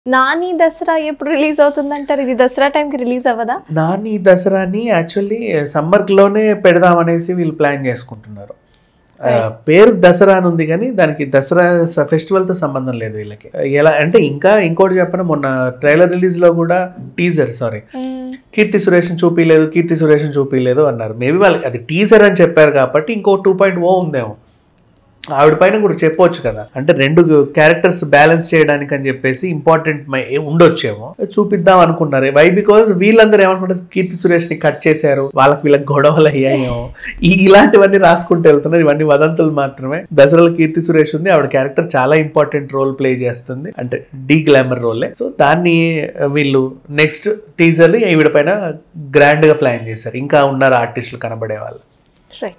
నాని దసరా ఎప్పుడు రిలీజ్ అవుతుంది అంటారు ఇది దసరా టైంకి రిలీజ్ అవ్వదా నాని దసరాని యాక్చువల్లీ సమ్మర్లోనే పెడదామనేసి వీళ్ళు ప్లాన్ చేసుకుంటున్నారు ఆ, Right. పేరు దసరా అని ఉంది కానీ దానికి దసరా స- festival తో సంబంధం లేదు వీళ్ళకి ఎలా అంటే ఇంకా ఇంకోటి చెప్పిన మొన్న ట్రైలర్ రిలీజ్ లో కూడా టీజర్ సారీ కీర్తి సురేష్ చూపించలేదు కీర్తి సురేష్ చూపించలేదు అన్నారు మేబీ వాళ్ళకి అది టీజర్ అని చెప్పారు కాబట్టి ఇంకో టూ పాయింట్ ఓ ఉందేమో ఆవిడ పైన కూడా చెప్పొచ్చు కదా అంటే రెండు క్యారెక్టర్స్ బ్యాలెన్స్ చేయడానికి అని చెప్పేసి ఇంపార్టెంట్ ఉండొచ్చేమో చూపిద్దాం అనుకున్నారు వై బికాస్ వీళ్ళందరూ ఏమనుకుంటారు కీర్తి సురేష్ ని కట్ చేశారు వాళ్ళకి వీళ్ళకి గొడవలు అయ్యాయేమో ఈ ఇలాంటివన్నీ రాసుకుంటూ వెళ్తున్నారు ఇవన్నీ వదంతులు మాత్రమే దసరాలో కీర్తి సురేష్ ఉంది ఆవిడ క్యారెక్టర్ చాలా ఇంపార్టెంట్ రోల్ ప్లే చేస్తుంది అంటే డీ గ్లామర్ రోలే సో దాన్ని వీళ్ళు నెక్స్ట్ టీజర్ ఈవిడ పైన గ్రాండ్ గా ప్లాన్ చేశారు ఇంకా ఉన్నారు ఆర్టిస్టులు కనబడే వాళ్ళు